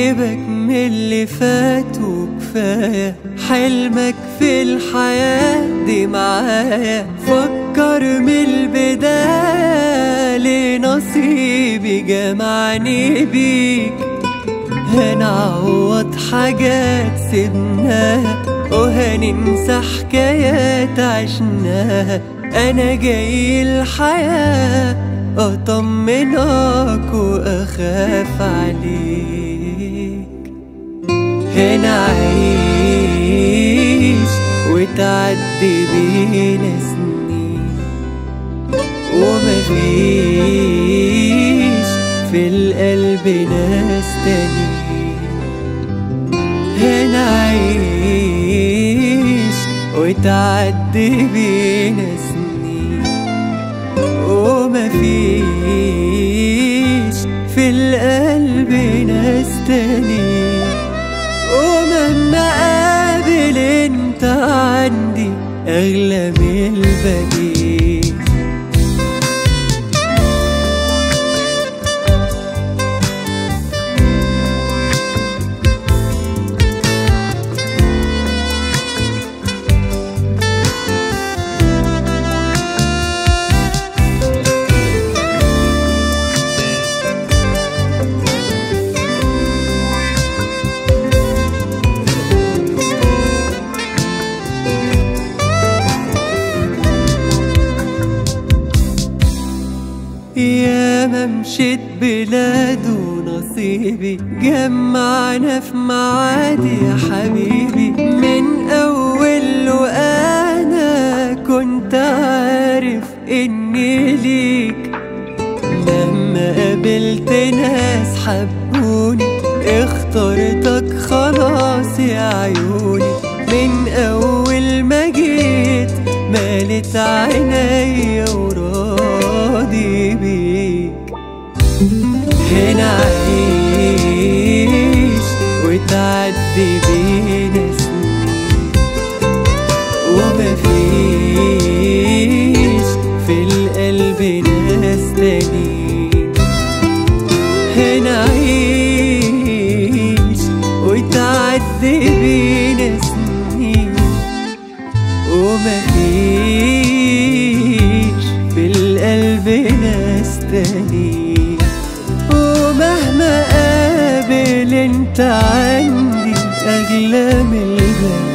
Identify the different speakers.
Speaker 1: سيبك من اللي فات وكفاية حلمك في الحياة دي معايا فكر من البداية لنصيبي جمعني بيك هنعوض حاجات سيبناها وهننسى حكايات عشناها انا جاي الحياة اطمنك واخاف عليك هنا عيش وتعدي بينا سنين ومفيش في القلب ناس تانيين هنا عيش وتعدي بينا سنين ومفيش في القلب ناس تانيين ومهما قابل انت عندي اغلى من البديل يا ما مشيت بلاد ونصيبي جمعنا في معادي يا حبيبي من اول وانا كنت عارف اني ليك لما قابلت ناس حبوني اخترتك خلاص يا عيوني من اول ما جيت مالت عينيا وراضي بيك هنا عيش وتعدي بينا سنين ومفيش في القلب ناس تانيين هنا عيش وتعدي بينا سنين ومفيش في القلب ناس تانيين ومهما قابل انت عندي اغلى من الغالي